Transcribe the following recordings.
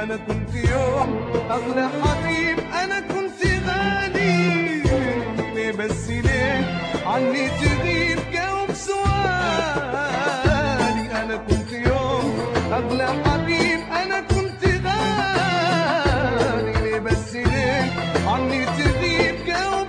انا كنت يوم اغلى حبيب انا كنت غالي ليه بس ليه عني تغيب جاوب سؤالي انا كنت يوم اغلى حبيب انا كنت غالي ليه بس ليه عني تغيب جاوب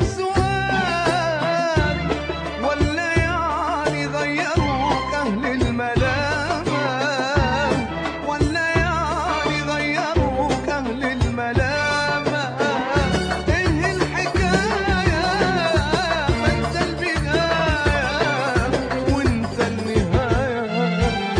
سؤالي ولا يعني غيروك اهل الملامه ولا يعني غيروك اهل الملامه ايه الحكايه ما انت البدايه وانت النهايه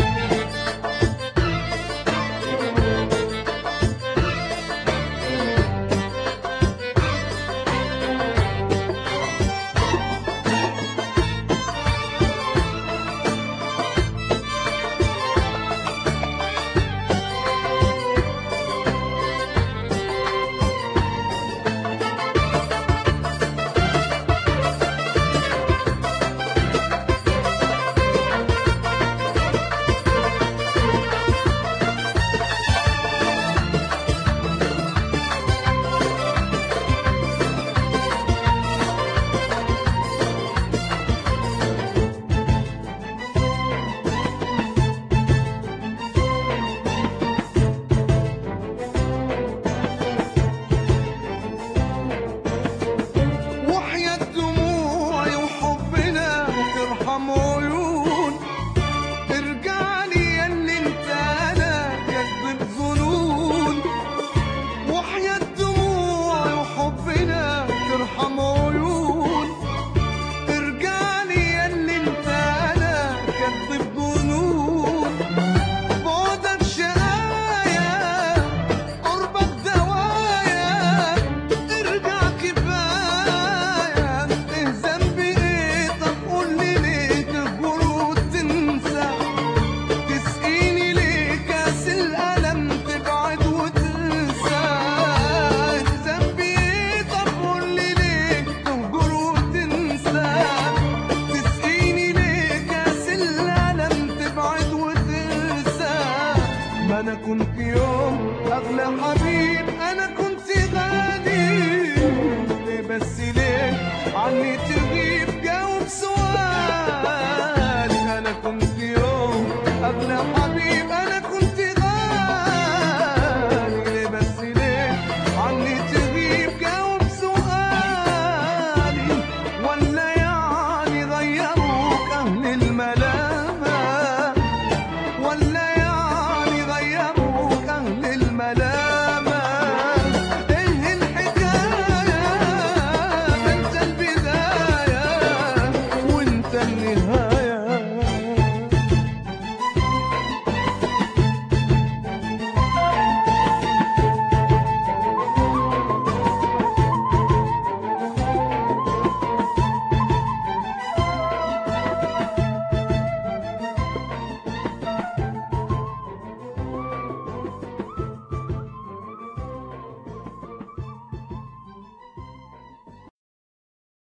وحياة دموعي وحبنا ترحم عيون ارجع لي يا اللي انت انا كذب ظنون وحياة دموعي وحبنا ترحم عيون ارجع لي يا اللي انت انا كذب ظنون بعدك شقايا قربك دوايا ارجع كفاية ايه ذنبي ايه طب قول لي ليه تهجر وتنسى تسقيني ليه كاس الألم تبعد وتنسى ايه ذنبي ايه طب قول لي ليه تهجر وتنسى تسقيني ليه كاس الألم تبعد وتنسى ما انا كنت يوم اغلى حبيب